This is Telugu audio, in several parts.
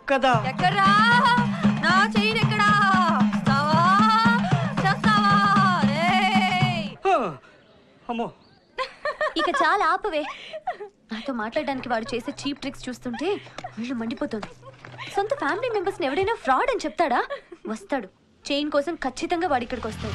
కదా ఎక్కడ్రా నా చెయ్యి ఎక్కడా వస్తావా చేస్తావా రేయ్ హ, అమ్మో ఇక చాలా ఆపవే నాతో మాట్లాడడానికి వాడు చేసే చీప్ ట్రిక్స్ చూస్తుంటే వీళ్ళు మండిపోతుంది సొంత ఫ్యామిలీ మెంబర్స్ ఎవడైనా ఫ్రాడ్ అని చెప్తాడా వస్తాడు చైన్ కోసం ఖచ్చితంగా వాడి ఇక్కడికి వస్తాడు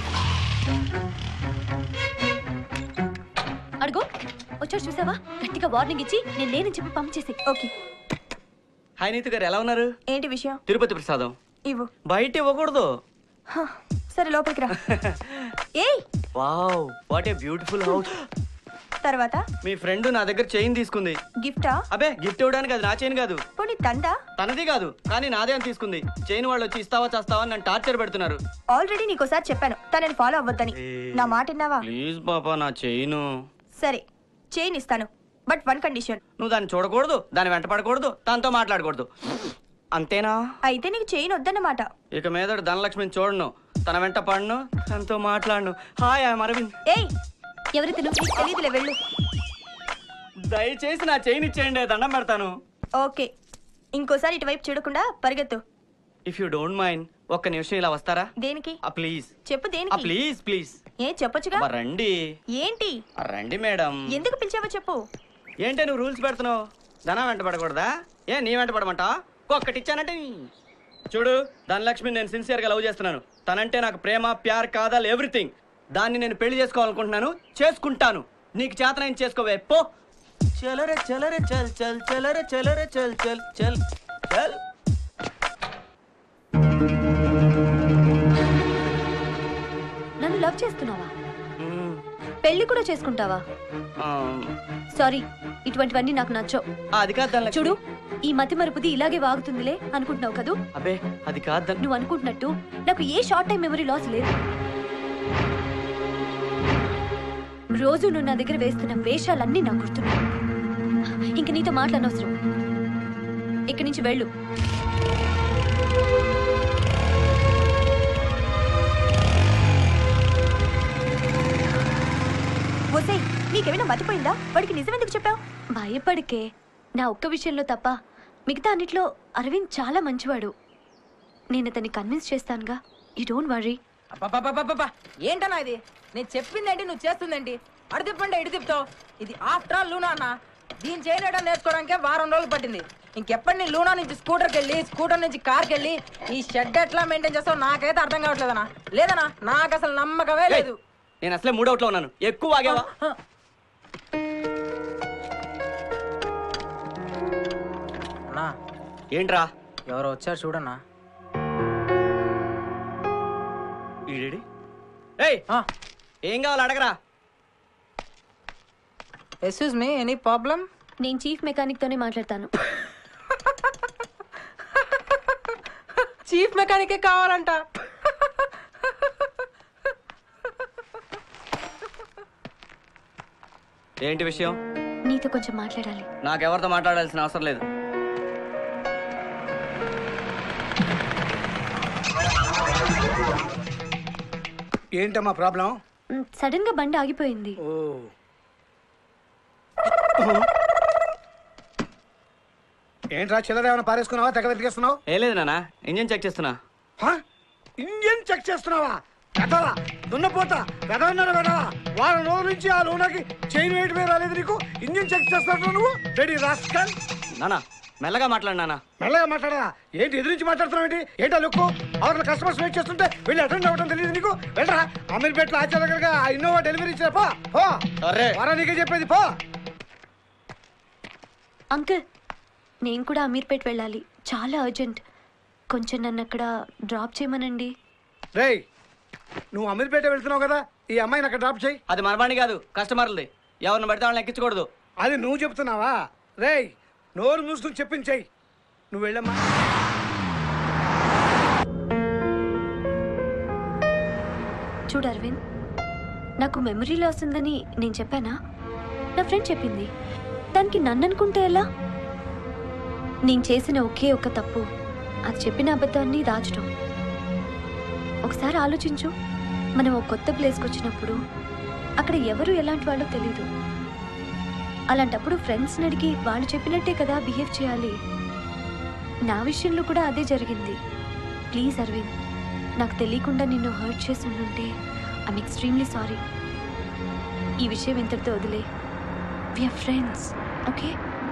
అడుగు వచ్చాడు చూసావా గట్టిగా వార్నింగ్ ఇచ్చి నేను లేనని చెప్పి పంప్ చేసి ఓకే హాయ్ నీతు గారు ఎలా ఉన్నారు ఏంటి విషయం తిరుపతి ప్రసాదం ఇవ్వు బయట ఇవ్వకూడదు హ, సరే లోపలికి రా ఏయ్ wow what a beautiful house తర్వాత మీ ఫ్రెండ్ నా దగ్గర చైన్ తీసుకుంది గిఫ్టా అబే గిఫ్ట్ ఇవ్వడానికి అది నా చైన్ కాదు పోనీ తందా తనది కాదు కానీ నాదే అని తీసుకుంది చైన్ వాళ్ళు వచ్చి ఇస్తావా చేస్తావా అని నన్ను టార్చర్ పెడుతున్నారు ఆల్రెడీ నీకోసారి చెప్పాను తనని ఫాలో అవ్వద్దని నా మాట విన్నావా ప్లీజ్ పాపా నా చైను సరే చైన్ ఇస్తాను బట్ వన్ కండిషన్ నువ్వు దాన్ని చూడకూడదు దాన్ని వెంట పడకూడదు తనతో మాట్లాడకూడదు అంతేనా అయితే నీకు చైన్ వద్దన్నమాట ఇక మీద ధనలక్ష్మిని చూడను తన వెంట పడను తనతో మాట్లాడను హాయ్ ఐఎమ్ అరవింద్ ఏయ్ ఎవరి తిను నీకు తెలియదులే వెళ్ళు దయచేసి నా చైన్ ఇచ్చేయండి దండం పెడతాను ఓకే ఇంకోసారి ఇటువైపు చూడకుండా పరిగెత్తు ఇఫ్ యూ డోంట్ మైండ్ ఒక్క నిమిషం ఇలా వస్తారా దేనికి ఆ ప్లీజ్ చెప్పు ఆ దేనికి ప్లీజ్ ప్లీజ్ ఏ చెప్పొచ్చుగా అబ్బా, రండి ఏంటి ఆ, రండి మేడం ఎందుకు పిలిచావో చెప్పు ఏంటే నువ్వు రూల్స్ పెడుతున్నావు ధనం వెంట పడకూడదా ఏ నీ వెంట పడమంటా ఒక్కటి ఇచ్చానంటే నీ- చూడు ధనలక్ష్మి నేను సిన్సియర్ గా లవ్ చేస్తున్నాను తనంటే నాకు ప్రేమ ప్యార్ కాదాలు ఎవ్రీథింగ్ దాన్ని నేను పెళ్లి చేసుకోవాలనుకుంటున్నాను చేసుకుంటాను నీకు చేతనైన చేసుకోవే పో చలరే చలరే చల్ చల్ చలరే చలరే చల్ చల్ చల్ చల్ నన్ను లవ్ చేస్తున్నావా మ్మ్. పెళ్లి కూడా చేసుకుంటావా ఆ, సారీ ఇటువంటివన్నీ నాకు నచ్చవు ఆ, అది కాదు ధనలక్ష్మి చూడు ఈ మతి మరుపుది ఇలాగే వాగుతుందిలే అనుకుంటున్నావు కదూ అబ్బే అది కాదు ధన నువ్వు అనుకుంటున్నట్టు నాకు a short time memory loss లేదు రోజు నువ్వు నా దగ్గర వేస్తున్న వేషాలన్నీ నాకు గుర్తున్నాయి ఇంక నీతో మాట్లాడనవసరం ఇక్కడి నుంచి వెళ్ళు ఒసేయ్ నీకేమైనా మతిపోయిందా వాడికి నిజం ఎందుకు చెప్పావు భయపడికే నా ఒక్క విషయంలో తప్ప మిగతా అన్నిట్లో అరవింద్ చాలా మంచివాడు నేను అతన్ని కన్విన్స్ చేస్తానుగా యూ డోంట్ వరీ అబ్బబ్బబ్బబ్బబ్బా! ఏంటన్నా ఇది నేను చెప్పిందేంటి నువ్వు చేస్తుందేంటి అడు తిప్పండి ఇటు తిప్పుతావు ఇది ఆఫ్టర్ ఆల్ లూనా అన్న దీని చేయడం నేర్చుకోవడానికే వారం రోజులు పట్టింది ఇంకెప్పటి నీ లూనా నుంచి స్కూటర్కి వెళ్ళి స్కూటర్ నుంచి కార్కి వెళ్ళి ఈ షెడ్ ఎట్లా మెయింటైన్ చేస్తావు నాకైతే అర్థం కావట్లేదన్నా లేదన్నా నాకు అసలు నమ్మకమే లేదు నేను అసలే మూడవుట్ లో ఉన్నాను ఎక్కువ వాగేవా అన్నా ఏంట్రా ఎవరో వచ్చారు చూడన్నా ఈడేడి ఏయ్ ఆ, ఏం కావాలి అడగరా ఎక్స్క్యూజ్ మీ ఎనీ ప్రాబ్లం నేను చీఫ్ మెకానిక్ తోనే మాట్లాడతాను చీఫ్ మెకానికే కావాలంట ఏంటి విషయం నీతో కొంచెం మాట్లాడాలి నాకెవరితో మాట్లాడాల్సిన అవసరం లేదు ఏంటమ్మా ప్రాబ్లం సడన్ గా బండి ఆగిపోయింది ఓ ఏంట్రా చిల్లర ఏమైనా పారేసుకున్నావా తెగ వెతికేస్తున్నావు ఏ లేదు నాన్న ఇంజన్ చెక్ చేస్తున్నా హ? ఇంజన్ చెక్ చేస్తున్నావా వెదవా దున్నపోతా వెదవన్నారు వెదవా వారం రోజుల నుంచి ఆ లోనకి చైన్ వేయటమే రాలేదు నీకు ఇంజన్ చెక్ చేస్తావు నువ్వు రెడీ రాస్కల్ నానా మెల్లగా మాట్లాడు నాన్న మెల్లగా మాట్లాడరా ఏంటి ఎదురించి మాట్లాడుతున్నావు ఏంటి ఏంటో లుక్కు అవతల కస్టమర్స్ వెయిట్ చేస్తుంటే వెళ్ళి అటెండ్ అవ్వడం తెలియదు నీకు వెళ్ళరా అమీర్పేటలో ఆచార్య దగ్గరగా ఆ ఇన్నోవా డెలివరీ ఇచ్చా పో పో సరే వారా నీకే చెప్పేది పో అంకుల్ నేను కూడా అమీర్పేట్ వెళ్ళాలి చాలా అర్జెంట్ కొంచెం నన్ను అక్కడ డ్రాప్ చేయమనండి రేయ్ నువ్వు అమీర్పేట వెళ్తున్నావు కదా ఈ అమ్మాయిని అక్కడ డ్రాప్ చేయి అది మన బండి కాదు కస్టమర్లది ఎవరిని పడితే వాళ్ళని ఎక్కించకూడదు అది నువ్వు చెప్తున్నావా రేయ్ నోరు మూసుకుని చెప్పించేయి నువ్వు వెళ్ళమ్మా చూడు అరవింద్ నాకు మెమరీ లాస్ ఉందని నేను చెప్పానా నా ఫ్రెండ్ చెప్పింది దానికి నన్ను అనుకుంటే ఎలా నేను చేసిన ఒకే ఒక తప్పు అది చెప్పిన అబద్ధాన్ని దాచడం ఒకసారి ఆలోచించు మనం ఒక కొత్త ప్లేస్కి వచ్చినప్పుడు అక్కడ ఎవరు ఎలాంటి వాళ్ళో తెలీదు అలాంటప్పుడు ఫ్రెండ్స్ని అడిగి వాళ్ళు చెప్పినట్టే కదా బిహేవ్ చేయాలి నా విషయంలో కూడా అదే జరిగింది ప్లీజ్ అరవింద్ నాకు తెలియకుండా నిన్ను హర్ట్ చేసి ఉండుంటే ఐమ్ ఎక్స్ట్రీమ్లీ సారీ ఈ విషయం ఇంతటితో వదిలే విఆర్ ఫ్రెండ్స్ ఓకే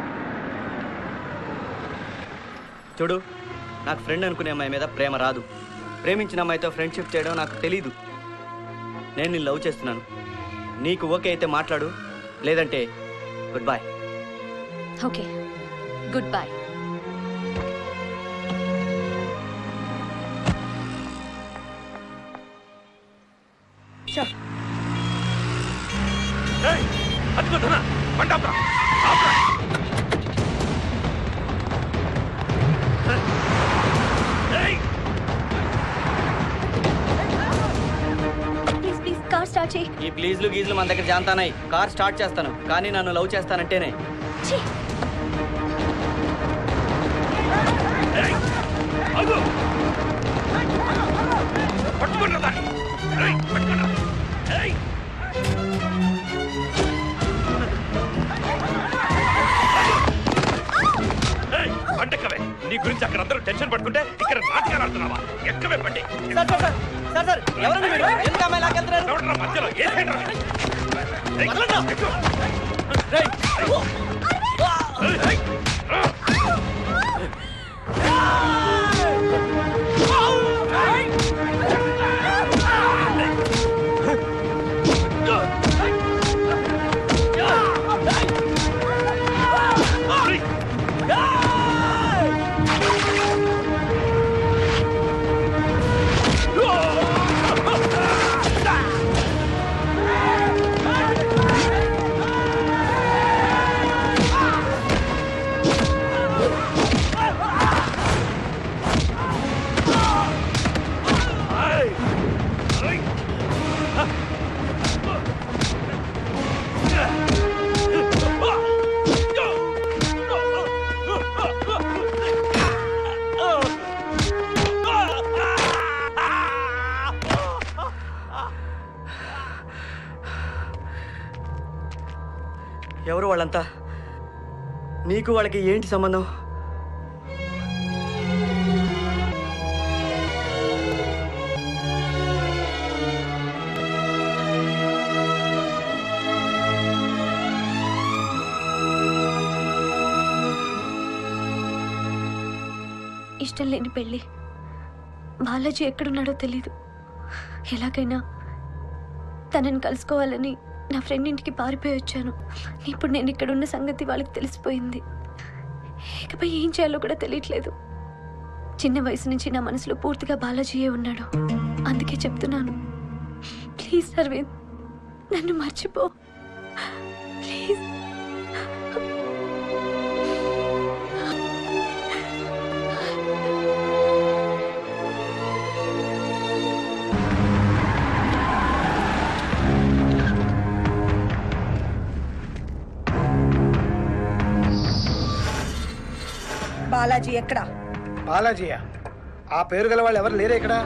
చూడు నాకు ఫ్రెండ్ అనుకునే అమ్మాయి మీద ప్రేమ రాదు ప్రేమించిన అమ్మాయితో ఫ్రెండ్షిప్ చేయడం నాకు తెలీదు నేను నిన్ను లవ్ చేస్తున్నాను నీకు ఓకే అయితే మాట్లాడు లేదంటే good boy okay good boy అదిగో ధన బండి ఆపురా. ఆపురా. ఏయ్, ప్లీజ్ ప్లీజ్ కార్ స్టార్ట్ చేయి ఈ ప్లీజ్లు గీజ్లు మన దగ్గర జాంతానాయి కార్ స్టార్ట్ చేస్తాను కానీ నన్ను లవ్ చేస్తానంటేనే ఛీ! ఏయ్, ఆగు. పట్టుకోండి దాన్ని. ఏయ్, పట్టుకోండి. ఏయ్. ఏయ్, బండి ఎక్కవే. నీ గురించి అక్కడ అందరూ టెన్షన్ పట్టుకుంటే ఇక్కడ నాటకాలు ఆడుతున్నావా ఎక్కవే బండి sir sir sir sir sir ఎవరండి మీరు ఎందుకు అమ్మాయి లాకెళ్తున్నారు ఎవడరా మధ్యలో ఏ సైడ్ రా? ఏయ్, ఎక్కు. రేయ్, ఏయ్, ఏయ్. ఎవరు వాళ్ళంతా నీకు వాళ్ళకి ఏంటి సంబంధం ఇష్టం లేని పెళ్ళి బాలాజీ ఎక్కడున్నాడో తెలీదు ఎలాగైనా తనని కలుసుకోవాలని నా ఫ్రెండ్ ఇంటికి పారిపోయి వచ్చాను ఇప్పుడు నేను ఇక్కడ ఉన్న సంగతి వాళ్ళకి తెలిసిపోయింది ఇకపై ఏం చేయాలో కూడా తెలియట్లేదు చిన్న వయసు నుంచి నా మనసులో పూర్తిగా బాలాజీయే ఉన్నాడు అందుకే చెప్తున్నాను ప్లీజ్ అరవింద్ నన్ను మర్చిపో ప్లీజ్ బాలాజీ ఎక్కడ బాలాజీయా ఆ పేరు గల వాళ్ళు ఎవరు లేరే ఇక్కడ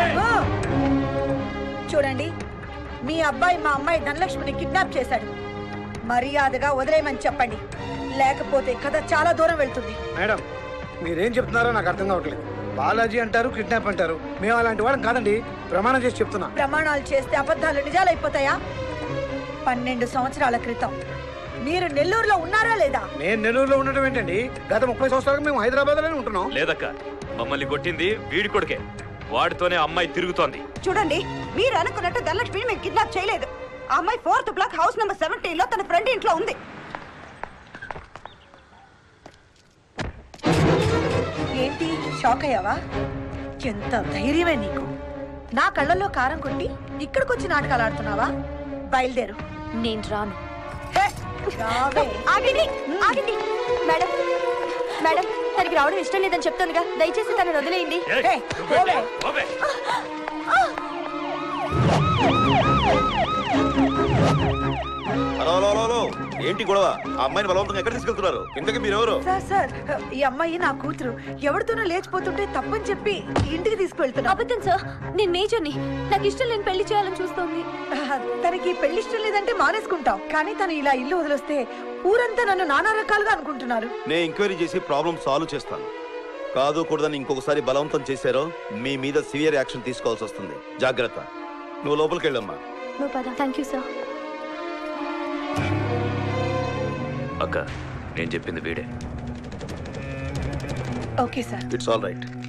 చూడండి మీ అబ్బాయి మా అమ్మాయి ధనలక్ష్మిని కిడ్నాప్ చేశాడు మర్యాదగా వదిలేయమని చెప్పండి లేకపోతే కథ చాలా దూరం వెళ్తుంది మేడం మీరేం చెప్తున్నారో నాకు అర్థం కావట్లేదు బాలాజీ అంటారు కిడ్నాప్ అంటారు మేము అలాంటి వాళ్ళం కాదండి ప్రమాణం చేసి చెప్తున్నా ప్రమాణాలు చేస్తే అబద్ధాలు నిజాలైపోతాయా పన్నెండు సంవత్సరాల క్రితం మీరు నెల్లూరులో ఉన్నారా లేదా నేను నెల్లూరులో ఉండటం ఏంటండి గత ముప్పై సంవత్సరాలుగా మేము హైదరాబాద్ లోనే ఉంటున్నాం లేదక్క మమ్మల్ని కొట్టింది వీడి కొడుకే వాడితోనే అమ్మాయి తిరుగుతోంది చూడండి మీరు అనుకున్నట్టు ధనలక్ష్మిని మేము కిడ్నాప్ చేయలేదు ఆ అమ్మాయి fourth block house number seventeen లో తన ఫ్రెండ్ ఇంట్లో ఉంది ఏంటి షాక్ అయ్యావా ఎంత ధైర్యమే నీకు నా కళ్ళల్లో కారం కొట్టి ఇక్కడికి వచ్చి నాటకాలు ఆడుతున్నావా బయలుదేరు నేను రాను హే, రావే. ఆగండి ఆగండి మేడం మేడం తనకి రావడం ఇష్టం లేదని చెప్తానుగా దయచేసి తనని వదిలేయండి ఏయ్, హే, నువ్వేంటి? పోవే. పోవే. హలో హలో హలో హలో ఏంటి గొడవ ఆ అమ్మాయిని బలవంతంగా ఎక్కడ తీసుకెళ్తున్నారు ఇంతకీ మీరెవరు సార్ సార్ ఈ అమ్మాయి నా కూతురు ఎవరితోనో లేచిపోతుంటే తప్పని చెప్పి ఇంటికి తీసుకువెళ్తున్నా అబద్ధం సార్ నేను మేజర్ని నాకు ఇష్టం లేని పెళ్లి చేయాలని చూస్తోంది తనకి పెళ్లి ఇష్టం లేదంటే మానేసుకుంటాం కానీ తను ఇలా ఇల్లు వదిలేస్తే ఊరంతా నన్ను నానా రకాలుగా అనుకుంటున్నారు నేను ఎంక్వైరీ చేసి ప్రాబ్లం సాల్వ్ చేస్తాను కాదు కూడదని ఇంకొకసారి బలవంతం చేశారో మీ మీద సివియర్ యాక్షన్ తీసుకోవాల్సి వస్తుంది జాగ్రత్త నువ్వు లోపలికి వెళ్ళమ్మా నువ్వు పద థ్యాంక్ యూ సార్ అక్క నేను చెప్పింది వీడే okay sir it's all right